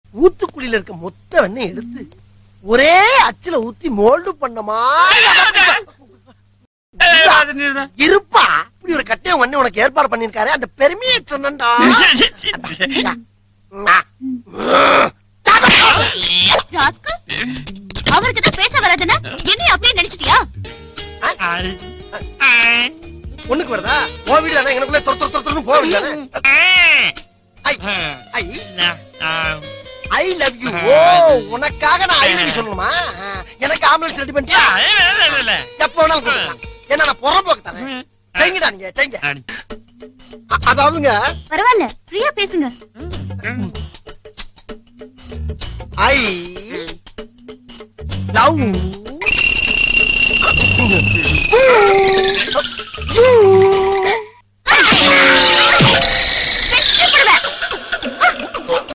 ஊத்துக்குழியில இருக்க மொத்த வெண்ணெய் எடுத்து ஒரே அச்சுல ஊத்தி மோல்டு பண்ண மாதிரி இருப்பா இப்படி ஒரு கட்டையும் ஒண்ணு உனக்கு ஏற்பாடு பண்ணிருக்காரு அந்த பெருமையை சொன்னா ராஸ்கல் அவருக்கு தான் பேச வராதுன்னா என்னைய அப்படியே நினைச்சிட்டியா ஒண்ணுக்கு வருதா உன் வீடு தானே எனக்குள்ள தொர தொர தொரன்னு போக வேண்டியதானே ஐ ஐ ஐ லவ் யூ ஓ உனக்காக நான் ஐ லவ் யூ சொல்லணுமா எனக்கு ஆம்புலன்ஸ் ரெடி பண்ணிட்டியா எப்ப வேணாலும் கொடுக்கலாம் என்ன நான் புறம்போக்கு தானே செய்யுங்கடா நீங்க செய்யுங்க அ- அதாவதுங்க பரவாயில்ல ஃப்ரீயா பேசுங்க ஐ லவ்